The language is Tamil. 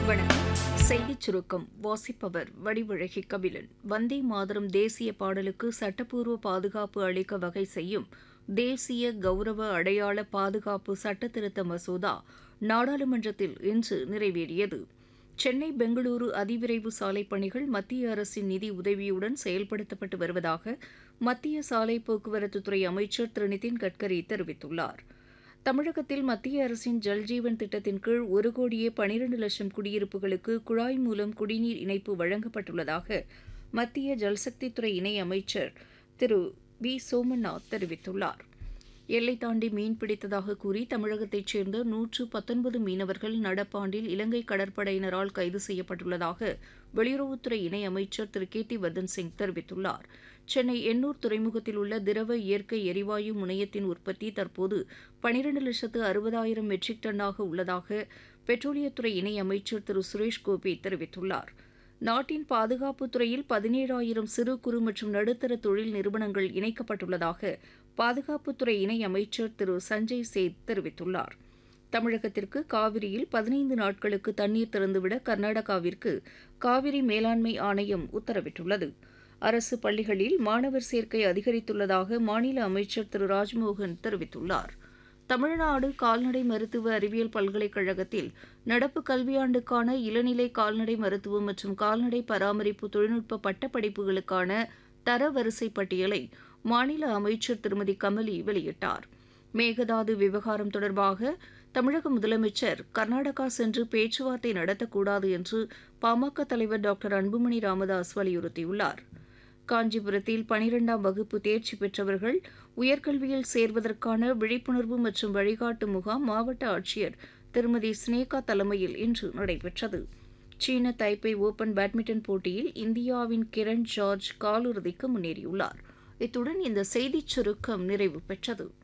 வணக்கம் செய்திச் சுருக்கம் வாசிப்பவர் வடிவழகி கபிலன் வந்தே மாதரம் தேசிய பாடலுக்கு சட்டப்பூர்வ பாதுகாப்பு அளிக்க வகை செய்யும் தேசிய கௌரவ அடையாள பாதுகாப்பு சட்டத்திருத்த மசோதா நாடாளுமன்றத்தில் இன்று நிறைவேறியது சென்னை பெங்களூரு அதிவிரைவு சாலை பணிகள் மத்திய அரசின் நிதி உதவியுடன் செயல்படுத்தப்பட்டு வருவதாக மத்திய சாலை போக்குவரத்துத்துறை அமைச்சர் திரு நிதின் கட்கரி தெரிவித்துள்ளார் தமிழகத்தில் மத்திய அரசின் ஜல்ஜீவன் திட்டத்தின் கீழ் ஒரு கோடியே பனிரண்டு லட்சம் குடியிருப்புகளுக்கு குழாய் மூலம் குடிநீர் இணைப்பு வழங்கப்பட்டுள்ளதாக மத்திய ஜல்சக்தித்துறை இணை அமைச்சர் திரு வி சோமநாத் தெரிவித்துள்ளார் எல்லை தாண்டி மீன் பிடித்ததாக கூறி தமிழகத்தைச் சேர்ந்த நூற்று பத்தொன்பது மீனவர்கள் நடப்பாண்டில் இலங்கை கடற்படையினரால் கைது செய்யப்பட்டுள்ளதாக வெளியுறவுத்துறை இணை அமைச்சர் திரு கேத்தி வர்தன் சிங் தெரிவித்துள்ளார் சென்னை எண்ணூர் துறைமுகத்தில் உள்ள திரவ இயற்கை எரிவாயு முனையத்தின் உற்பத்தி தற்போது பனிரண்டு லட்சத்து அறுபதாயிரம் மெட்ரிக் டன்னாக உள்ளதாக பெட்ரோலியத்துறை இணை அமைச்சர் திரு சுரேஷ் கோபி தெரிவித்துள்ளார் நாட்டின் பாதுகாப்புத் துறையில் பதினேழாயிரம் சிறு குறு மற்றும் நடுத்தர தொழில் நிறுவனங்கள் இணைக்கப்பட்டுள்ளதாக பாதுகாப்புத்துறை இணை அமைச்சர் திரு சஞ்சய் சேத் தெரிவித்துள்ளார் தமிழகத்திற்கு காவிரியில் பதினைந்து நாட்களுக்கு தண்ணீர் திறந்துவிட கர்நாடகாவிற்கு காவிரி மேலாண்மை ஆணையம் உத்தரவிட்டுள்ளது அரசு பள்ளிகளில் மாணவர் சேர்க்கை அதிகரித்துள்ளதாக மாநில அமைச்சர் திரு ராஜ்மோகன் தெரிவித்துள்ளார் தமிழ்நாடு கால்நடை மருத்துவ அறிவியல் பல்கலைக்கழகத்தில் நடப்பு கல்வியாண்டுக்கான இளநிலை கால்நடை மருத்துவம் மற்றும் கால்நடை பராமரிப்பு தொழில்நுட்ப பட்டப்படிப்புகளுக்கான தரவரிசை பட்டியலை மாநில அமைச்சர் திருமதி கமலி வெளியிட்டார் மேகதாது விவகாரம் தொடர்பாக தமிழக முதலமைச்சர் கர்நாடகா சென்று பேச்சுவார்த்தை நடத்தக்கூடாது என்று பாமக தலைவர் டாக்டர் அன்புமணி ராமதாஸ் வலியுறுத்தியுள்ளார் காஞ்சிபுரத்தில் பனிரெண்டாம் வகுப்பு தேர்ச்சி பெற்றவர்கள் உயர்கல்வியில் சேர்வதற்கான விழிப்புணர்வு மற்றும் வழிகாட்டு முகாம் மாவட்ட ஆட்சியர் திருமதி ஸ்னேகா தலைமையில் இன்று நடைபெற்றது சீன தைப்பை ஓபன் பேட்மிண்டன் போட்டியில் இந்தியாவின் கிரண் ஜார்ஜ் காலிறுதிக்கு முன்னேறியுள்ளார் இத்துடன் இந்த செய்திச் சுருக்கம் நிறைவு பெற்றது